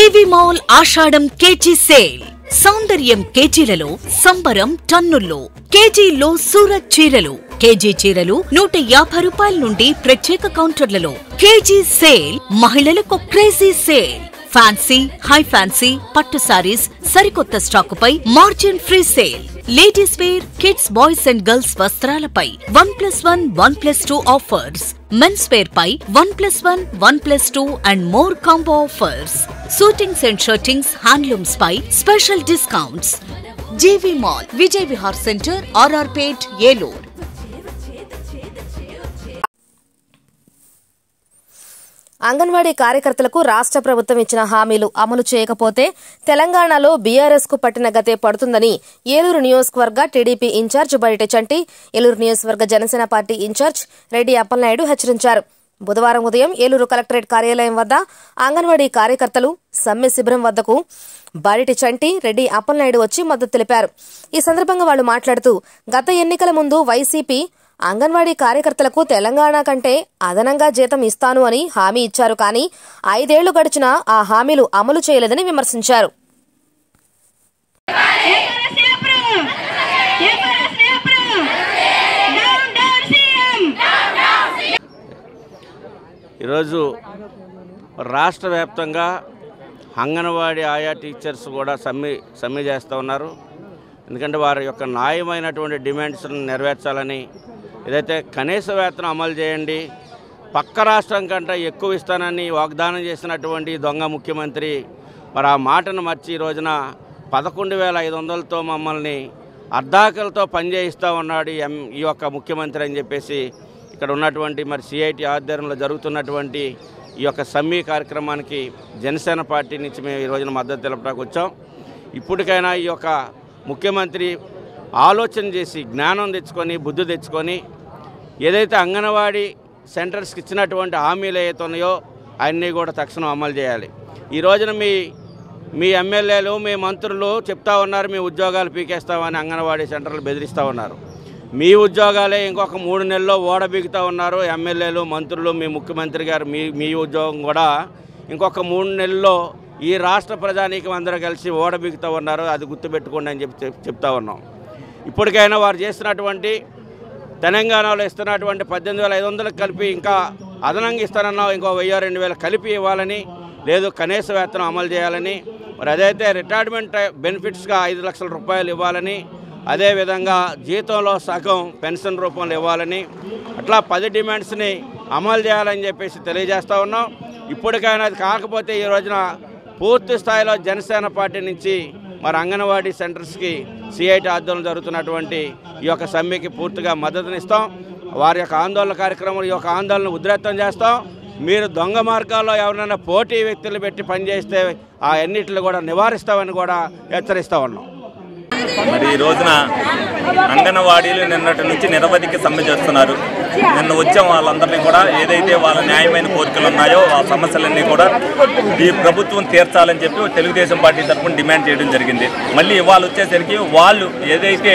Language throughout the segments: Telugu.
జీవి మాల్ ఆషాఢం కేజీ సేల్ సౌందర్యం కేజీలలో సంబరం టన్నుల్లో కేజీలో సూరత్ చీరలు కేజీ చీరలు నూట యాభై రూపాయల నుండి ప్రత్యేక కౌంటర్లలో కేజీ సేల్ మహిళలకు crazy sale fancy high fancy పట్టు సారీస్ సరికొత్త స్టాకుపై margin free sale ladies wear kids boys and girls వస్త్రాలపై one plus one one plus two offers men's wear పై one plus one one plus two and more combo offers suitings and shirtings handlooms పై special discounts GV mall Vijay Vihar centre RR Pet Eluru anganwadi కార్యకర్తలకు రాష్ట్ర ప్రభుత్వం ఇచ్చిన హామీలు అమలు చేయకపోతే తెలంగాణలో బీఆర్ఎస్ కు పట్టిన గతే పడుతుందని ఏలూరు నియోజకవర్గ టీడీపీ ఇన్ఛార్జ్ బయట చంటి ఏలూరు నియోజకవర్గ జనసేన పార్టీ ఇన్ఛార్జ్ రెడ్డి అప్పలనాయుడు హెచ్చరించారు బుధవారం ఉదయం ఏలూరు కలెక్టరేట్ కార్యాలయం వద్ద అంగన్వాడీ కార్యకర్తలు సమ్మె శిబిరం వద్దకు బారిటి చంటి రెడ్డి అప్పలనాయుడు వచ్చి మద్దతు తెలిపారు ఈ సందర్భంగా వాళ్ళు మాట్లాడుతూ గత ఎన్నికల ముందు వైసీపీ అంగన్వాడీ కార్యకర్తలకు తెలంగాణ కంటే అదనంగా జీతం ఇస్తాను అని హామీ ఇచ్చారు కానీ ఐదేళ్లు గడిచినా ఆ హామీలు అమలు చేయలేదని విమర్శించారు ఈరోజు రాష్ట్ర వ్యాప్తంగా అంగన్వాడీ ఆయా టీచర్స్ కూడా సమ్మె సమ్మె చేస్తూ ఉన్నారు ఎందుకంటే వారి యొక్క న్యాయమైనటువంటి డిమాండ్స్ను నెరవేర్చాలని ఏదైతే కనీస వేతనం అమలు చేయండి పక్క రాష్ట్రం కంటే ఎక్కువ ఇస్తానని వాగ్దానం చేసినటువంటి దొంగ ముఖ్యమంత్రి మరి ఆ మాటను మర్చి ఈ రోజున పదకొండు వేల ఐదు వందలతో మమ్మల్ని అర్ధాకలతో పనిచేయిస్తూ ఉన్నాడు ఈ ఎం- ఈ యొక్క ముఖ్యమంత్రి అని చెప్పేసి ఇక్కడ ఉన్నటువంటి మరి సిఐటి ఆధ్వర్యంలో జరుగుతున్నటువంటి ఈ యొక్క సమ్మె కార్యక్రమానికి జనసేన పార్టీ నుంచి మేము ఈ రోజున మద్దతు తెలపడానికి వచ్చాం ఇప్పటికైనా ఈ యొక్క ముఖ్యమంత్రి ఆలోచన చేసి జ్ఞానం తెచ్చుకొని బుద్ధి తెచ్చుకొని ఏదైతే అంగన్వాడీ సెంటర్స్కి ఇచ్చినటువంటి హామీలు ఏవైతే ఉన్నాయో అన్నీ కూడా తక్షణం అమలు చేయాలి ఈ రోజున మీ మీ ఎమ్మెల్యేలు మీ మంత్రులు చెప్తా ఉన్నారు మీ ఉద్యోగాలు పీకేస్తామని అంగన్వాడీ సెంటర్లు బెదిరిస్తూ ఉన్నారు మీ ఉద్యోగాలే ఇంకొక మూడు నెలల్లో ఓడబీగుతూ ఉన్నారు ఎమ్మెల్యేలు మంత్రులు మీ ముఖ్యమంత్రి గారు మీ మీ ఉద్యోగం కూడా ఇంకొక మూడు నెలల్లో ఈ రాష్ట్ర ప్రజానీకం అందరూ కలిసి ఓడబీగుతూ ఉన్నారు అది గుర్తుపెట్టుకోండి అని చెప్పి చెప్- చెప్తా ఉన్నాం ఇప్పటికైనా వారు చేస్తున్నటువంటి తెలంగాణలో ఇస్తున్నటువంటి పద్దెనిమిది వేల ఐదు వందలకు కలిపి ఇంకా అదనంగా ఇస్తానన్నావు ఇంకో వెయ్యి రెండు వేలు కలిపి ఇవ్వాలని లేదు కనీస వేతనం అమలు చేయాలని మరి అదైతే రిటైర్మెంట్ బెనిఫిట్స్గా ఐదు లక్షల రూపాయలు ఇవ్వాలని అదేవిధంగా జీతంలో సగం పెన్షన్ రూపంలో ఇవ్వాలని అట్లా పది డిమాండ్స్ని అమలు చేయాలని చెప్పేసి తెలియజేస్తా ఉన్నాం ఇప్పటికైనా అది కాకపోతే ఈ రోజున పూర్తి స్థాయిలో జనసేన పార్టీ నుంచి మరి అంగన్వాడీ సెంటర్స్కి సిఐటి ఆధ్వర్యంలో జరుగుతున్నటువంటి ఈ యొక్క సమ్మెకి పూర్తిగా మద్దతునిస్తాం వారి యొక్క ఆందోళన కార్యక్రమం ఈ యొక్క ఆందోళన ఉధృతం చేస్తాం మీరు దొంగ మార్గాల్లో ఎవరైనా పోటీ వ్యక్తులు పెట్టి పనిచేస్తే ఆ ఎన్నిటిని కూడా నివారిస్తామని కూడా హెచ్చరిస్తా ఉన్నాం మరి ఈ రోజున అంగన్వాడీలు నిన్నటి నుంచి నిరవధిక సమ్మె చేస్తున్నారు నిన్న వచ్చాం వాళ్ళందరినీ కూడా ఏదైతే వాళ్ళ న్యాయమైన కోరికలు ఉన్నాయో ఆ సమస్యలన్నీ కూడా ఈ ప్రభుత్వం తీర్చాలని చెప్పి తెలుగుదేశం పార్టీ తరఫున డిమాండ్ చేయడం జరిగింది మళ్ళీ ఇవాళ వచ్చేసరికి వాళ్ళు ఏదైతే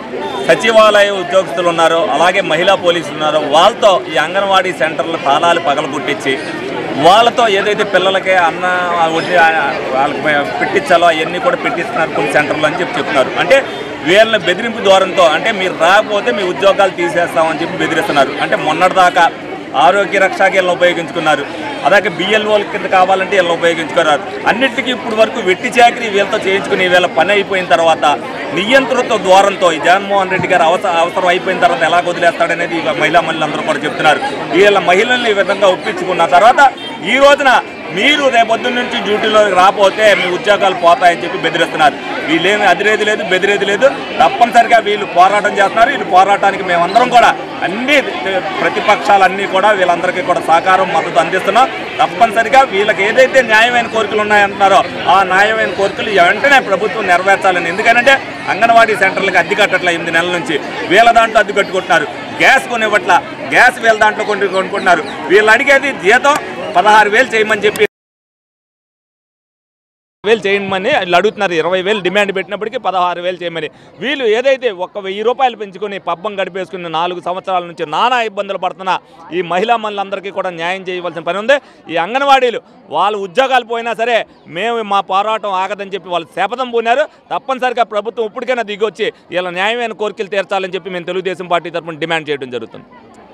సచివాలయ ఉద్యోగస్తులు ఉన్నారో అలాగే మహిళా పోలీసులు ఉన్నారో వాళ్ళతో ఈ అంగన్వాడీ సెంటర్ల తాళాలు పగలగొట్టించి వాళ్ళతో ఏదైతే పిల్లలకి అన్న వడ్డీ వాళ్ళకి పెట్టించాలో అవన్నీ కూడా పెట్టిస్తున్నారు కొన్ని సెంటర్లు అని చెప్పి చెప్తున్నారు అంటే వీళ్ళని బెదిరింపు ద్వారంతో అంటే మీరు రాకపోతే మీ ఉద్యోగాలు తీసేస్తామని చెప్పి బెదిరిస్తున్నారు అంటే మొన్నటిదాకా ఆరోగ్య రక్షాకి వీళ్ళని ఉపయోగించుకున్నారు అలాగే బిఎల్ఓల కింద కావాలంటే వీళ్ళని ఉపయోగించుకున్నారు అన్నిటికీ ఇప్పుడు వరకు వెట్టి చాకరీ వీళ్ళతో చేయించుకుని వీళ్ళ పని అయిపోయిన తర్వాత నియంత్రిత ద్వారంతో ఈ జగన్మోహన్ రెడ్డి గారు అవసరం అవసరం అయిపోయిన తర్వాత ఎలా వదిలేస్తాడనేది ఈ మహిళా మహిళలందరూ కూడా చెప్తున్నారు వీళ్ళ మహిళల్ని ఈ విధంగా ఒప్పించుకున్న తర్వాత ఈ రోజున మీరు రేపొద్దు నుంచి డ్యూటీలోకి రాకపోతే మీ ఉద్యోగాలు పోతాయని చెప్పి బెదిరిస్తున్నారు వీళ్ళేమి అదిరేది లేదు బెదిరేది లేదు తప్పనిసరిగా వీళ్ళు పోరాటం చేస్తున్నారు వీళ్ళు పోరాటానికి మేమందరం కూడా అన్ని ప్రతిపక్షాలన్నీ కూడా వీళ్ళందరికీ కూడా సహకారం మద్దతు అందిస్తున్నాం తప్పనిసరిగా వీళ్ళకి ఏదైతే న్యాయమైన కోరికలు ఉన్నాయంటున్నారో ఆ న్యాయమైన కోరికలు వెంటనే ప్రభుత్వం నెరవేర్చాలని ఎందుకంటే అంగన్వాడీ సెంటర్లకు అద్దె కట్టట్ల ఎనిమిది నెలల నుంచి వీళ్ళ దాంట్లో అద్దె కట్టుకుంటున్నారు గ్యాస్ కొనివ్వట్ల గ్యాస్ వీళ్ళ దాంట్లో కొన్ని కొనుక్కుంటున్నారు వీళ్ళు అడిగేది జీతం పదహారు వేలు చేయమని చెప్పి వేలు చేయమని వీళ్ళు అడుగుతున్నారు ఇరవై వేలు డిమాండ్ పెట్టినప్పటికీ పదహారు వేలు చేయమని వీళ్ళు ఏదైతే ఒక వెయ్యి రూపాయలు పెంచుకొని పబ్బం గడిపేసుకుని నాలుగు సంవత్సరాల నుంచి నానా ఇబ్బందులు పడుతున్న ఈ మహిళా మనులందరికీ కూడా న్యాయం చేయవలసిన పని ఉంది ఈ అంగన్వాడీలు వాళ్ళ ఉద్యోగాలు పోయినా సరే మేము మా పోరాటం ఆగదని చెప్పి వాళ్ళు శపథం పోయినారు తప్పనిసరిగా ప్రభుత్వం ఇప్పటికైనా దిగొచ్చి ఇలా న్యాయమైన కోరికలు తీర్చాలని చెప్పి మేము తెలుగుదేశం పార్టీ తరఫున డిమాండ్ చేయడం జరుగుతుంది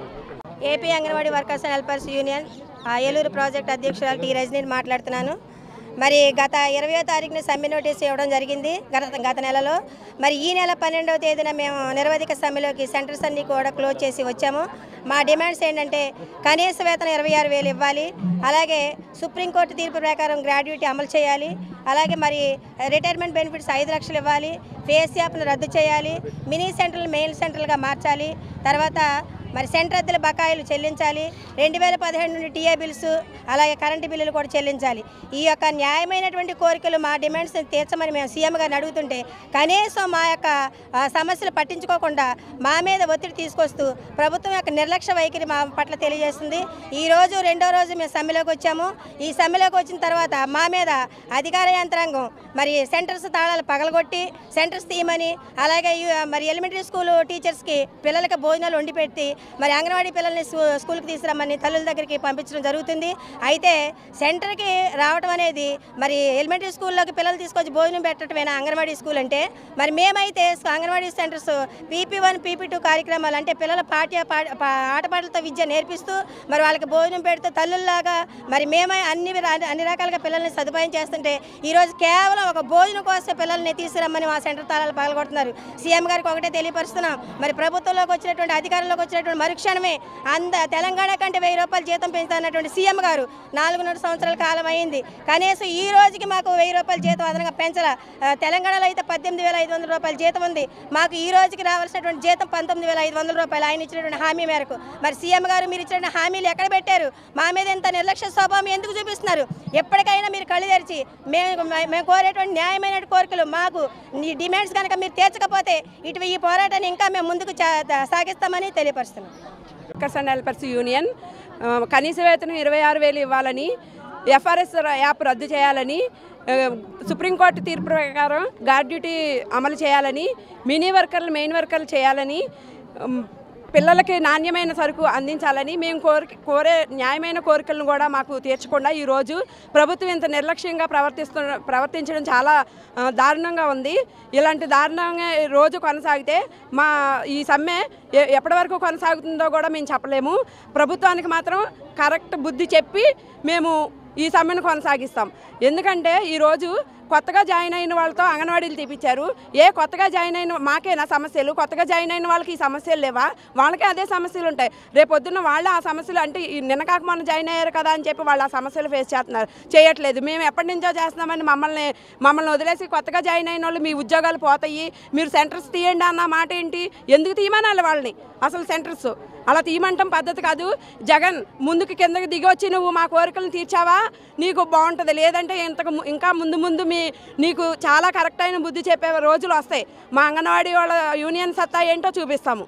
AP anganwadi workers and helpers union ఆ, ఏలూరు ప్రాజెక్ట్ అధ్యక్షురాలు టీ రజనీని మాట్లాడుతున్నాను మరి గత ఇరవయో తారీఖున సమ్మె నోటీస్ ఇవ్వడం జరిగింది గత గత నెలలో మరి ఈ నెల పన్నెండవ తేదీన మేము నిరవధిక సమ్మెలోకి సెంటర్స్ అన్ని కూడా క్లోజ్ చేసి వచ్చాము మా డిమాండ్స్ ఏంటంటే కనీస వేతనం ఇరవై ఆరు వేలు ఇవ్వాలి అలాగే సుప్రీంకోర్టు తీర్పు ప్రకారం గ్రాడ్యుయేటీ అమలు చేయాలి అలాగే మరి రిటైర్మెంట్ బెనిఫిట్స్ ఐదు లక్షలు ఇవ్వాలి ఫేస్ యాప్ను రద్దు చేయాలి మినీ సెంటర్లు మెయిన్ సెంటర్లుగా మార్చాలి తర్వాత మరి సెంటర్ అద్దెల బకాయిలు చెల్లించాలి రెండు వేల పదిహేడు నుండి టీఏ బిల్స్ అలాగే కరెంటు బిల్లులు కూడా చెల్లించాలి ఈ యొక్క న్యాయమైనటువంటి కోరికలు మా డిమాండ్స్ తీర్చమని మేము సీఎం గారిని అడుగుతుంటే కనీసం మా యొక్క ఆ, సమస్యలు పట్టించుకోకుండా మా మీద ఒత్తిడి తీసుకొస్తూ ప్రభుత్వం యొక్క నిర్లక్ష్య వైఖరి మా పట్ల తెలియజేస్తుంది ఈ రోజు రెండో రోజు మేము సమ్మెలోకి వచ్చాము ఈ సమ్మెలోకి వచ్చిన తర్వాత మా మీద అధికార యంత్రాంగం మరి సెంటర్స్ తాళాలు పగలగొట్టి సెంటర్స్ తీయమని అలాగే యు- మరి ఎలిమెంటరీ స్కూల్ టీచర్స్కి పిల్లలకి భోజనాలు వండి పెట్టి మరి అంగన్వాడీ పిల్లల్ని స్కూ- స్కూల్కి తీసుకురమ్మని తల్లుల దగ్గరికి పంపించడం జరుగుతుంది అయితే సెంటర్కి రావడం అనేది మరి ఎలిమెంటరీ స్కూల్లోకి పిల్లలు తీసుకొచ్చి భోజనం పెట్టడమేనా అంగన్వాడీ స్కూల్ అంటే మరి మేమైతే స్కూ- anganwadi centres PP one PP two కార్యక్రమాలు అంటే పిల్లల పాఠ్య పా- పా- ఆటపాటలతో విద్య నేర్పిస్తూ మరి వాళ్ళకి భోజనం పెడుతూ తల్లుల్లాగా మరి మేమే అన్ని రా- అన్ని రకాలుగా పిల్లల్ని సదుపాయం చేస్తుంటే ఈరోజు కేవలం ఒక భోజనం కోసం పిల్లల్ని తీసుకురమ్మని మా సెంటర్ తాళాలు పగలగొడుతున్నారు సీఎం గారికి ఒకటే తెలియపరుస్తున్నాం మరి ప్రభుత్వంలోకి వచ్చినటువంటి అధికారంలోకి వచ్చినటువంటి మరుక్షణమే అంద తెలంగాణ కంటే వెయ్యి రూపాయలు జీతం పెంచుతున్నటువంటి సీఎం గారు నాలుగున్నర సంవత్సరాల కాలం అయింది కనీసం ఈ రోజుకి మాకు వెయ్యి రూపాయల జీతం అదనంగా పెంచాల ఆ, తెలంగాణలో అయితే పద్దెనిమిది వేల ఐదు వందల రూపాయల జీతం ఉంది మాకు ఈ రోజుకి రావాల్సినటువంటి జీతం పంతొమ్మిది వేల ఐదు వందల రూపాయలు ఆయన ఇచ్చినటువంటి హామీ మేరకు మరి సీఎం గారు మీరు ఇచ్చిన హామీలు ఎక్కడ పెట్టారు మా మీద ఇంత నిర్లక్ష్య స్వభావం ఎందుకు చూపిస్తున్నారు ఎప్పటికైనా మీరు కళ్ళు తెరిచి మేము మేము కోరేటువంటి న్యాయమైన కోరికలు మాకు ఈ డిమాండ్స్ కనుక మీరు తీర్చకపోతే ఇటు ఈ పోరాటాన్ని ఇంకా మేము ముందుకు చా- సాగిస్తామని తెలియపరుస్తున్నాం వర్కర్స్ అండ్ హెల్పర్స్ యూనియన్ ఆ, కనీస వేతనం ఇరవై ఆరు వేలు ఇవ్వాలని ఎఫ్ఆర్ఎస్ యాప్ రద్దు చేయాలని ఆ, సుప్రీంకోర్టు తీర్పు ప్రకారం గార్డ్ డ్యూటీ అమలు చేయాలని మినీ వర్కర్లు మెయిన్ వర్కర్లు చేయాలని ఉమ్, పిల్లలకి నాణ్యమైన సరుకు అందించాలని మేము కోరి కోరే న్యాయమైన కోరికలను కూడా మాకు తీర్చకుండా ఈరోజు ప్రభుత్వం ఇంత నిర్లక్ష్యంగా ప్రవర్తిస్తు ప్రవర్తించడం చాలా ఆ, దారుణంగా ఉంది ఇలాంటి దారుణంగా రోజు కొనసాగితే మా ఈ సమ్మె ఎ- ఎప్పటి వరకు కొనసాగుతుందో కూడా మేము చెప్పలేము ప్రభుత్వానికి మాత్రం కరెక్ట్ బుద్ధి చెప్పి మేము ఈ సమ్మెను కొనసాగిస్తాం ఎందుకంటే ఈరోజు కొత్తగా జాయిన్ అయిన వాళ్ళతో అంగన్వాడీలు తీపిచ్చారు ఏ కొత్తగా జాయిన్ అయిన మాకేనా సమస్యలు కొత్తగా జాయిన్ అయిన వాళ్ళకి ఈ సమస్యలు లేవా వాళ్ళకే అదే సమస్యలు ఉంటాయి రేపొద్దున్న వాళ్ళు ఆ సమస్యలు అంటే ఈ నిన్న కాక మొన్న జాయిన్ అయ్యారు కదా అని చెప్పి వాళ్ళు ఆ సమస్యలు ఫేస్ చేస్తున్నారు చేయట్లేదు మేము ఎప్పటి నుంచో చేస్తున్నామని మమ్మల్ని మమ్మల్ని వదిలేసి కొత్తగా జాయిన్ అయిన వాళ్ళు మీ ఉద్యోగాలు పోతాయి మీరు సెంటర్స్ తీయండి అన్న మాట ఏంటి ఎందుకు తీయమనాలి వాళ్ళని అసలు సెంటర్స్ అలా తీయమంటాం పద్ధతి కాదు జగన్ ముందుకు కిందకి దిగి వచ్చి నువ్వు మా కోరికలను తీర్చావా నీకు బాగుంటుంది లేదంటే ఇంతకు ము- ఇంకా ముందు ముందు మీ నీకు చాలా కరెక్ట్ అయిన బుద్ధి చెప్పే రోజులు వస్తాయి మా అంగన్వాడీ వాళ్ళ యూనియన్ సత్తా ఏంటో చూపిస్తాము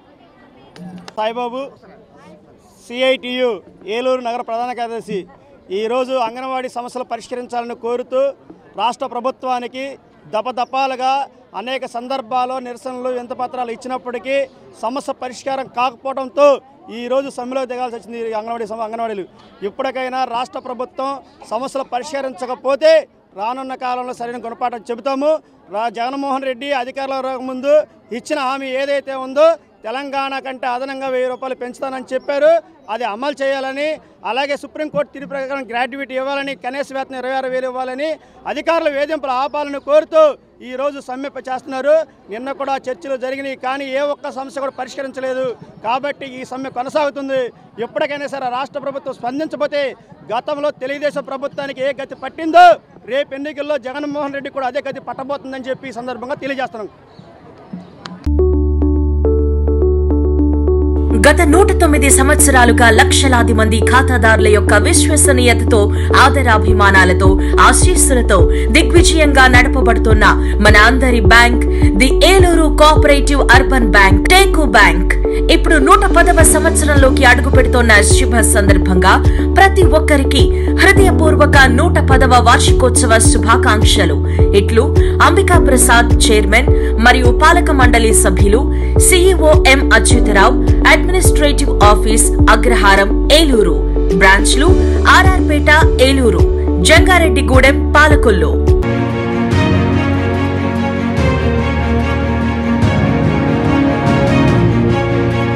సాయిబాబు సిఐటియు ఏలూరు నగర ప్రధాన కార్యదర్శి ఈరోజు అంగన్వాడీ సమస్యలు పరిష్కరించాలని కోరుతూ రాష్ట్ర ప్రభుత్వానికి దపదపాలుగా అనేక సందర్భాల్లో నిరసనలు వింత పత్రాలు ఇచ్చినప్పటికీ సమస్య పరిష్కారం కాకపోవడంతో ఈరోజు సమ్మెలో దిగాల్సి వచ్చింది ఈ అంగన్వాడీ సమ అంగన్వాడీలు ఇప్పటికైనా రాష్ట్ర ప్రభుత్వం సమస్యలు పరిష్కరించకపోతే రానున్న కాలంలో సరైన గుణపాఠం చెబుతాము రా జగన్మోహన్ రెడ్డి అధికారంలో రాకముందు ఇచ్చిన హామీ ఏదైతే ఉందో తెలంగాణ కంటే అదనంగా వెయ్యి రూపాయలు పెంచుతానని చెప్పారు అది అమలు చేయాలని అలాగే సుప్రీంకోర్టు తీర్పు ప్రకారం గ్రాడ్యుయేట్ ఇవ్వాలని కనీస వేతనం ఇరవై ఆరు వేలు ఇవ్వాలని అధికారుల వేధింపులు ఆపాలని కోరుతూ ఈ రోజు సమ్మె చేస్తున్నారు నిన్న కూడా చర్చలు జరిగినాయి కానీ ఏ ఒక్క సమస్య కూడా పరిష్కరించలేదు కాబట్టి ఈ సమ్మె కొనసాగుతుంది ఎప్పటికైనా సరే రాష్ట్ర ప్రభుత్వం స్పందించకపోతే గతంలో తెలుగుదేశం ప్రభుత్వానికి ఏ గతి పట్టిందో రేపు ఎన్నికల్లో జగన్మోహన్ రెడ్డి కూడా అదే గతి పట్టబోతుందని చెప్పి ఈ సందర్భంగా తెలియజేస్తున్నాం గత నూట తొమ్మిది సంవత్సరాలుగా లక్షలాది మంది ఖాతాదారుల యొక్క విశ్వసనీయతతో ఆదరాభిమానాలతో ఆశీస్సులతో దిగ్విజయంగా నడపబడుతున్న మన అందరి bank the Eluru cooperative urban bank టేకు బ్యాంక్ ఇప్పుడు నూట పదవ సంవత్సరంలోకి అడుగు పెడుతోన్న శుభ సందర్భంగా ప్రతి ఒక్కరికి హృదయపూర్వక నూట పదవ వార్షికోత్సవ శుభాకాంక్షలు ఇట్లు అంబికా ప్రసాద్ చైర్మన్ మరియు పాలక మండలి సభ్యులు CEO M Achyutarao administrative office Agraharam Eluru బ్రాంచ్లు ఆర్ఆర్పేట ఏలూరు జంగారెడ్డిగూడెం పాలకొల్లు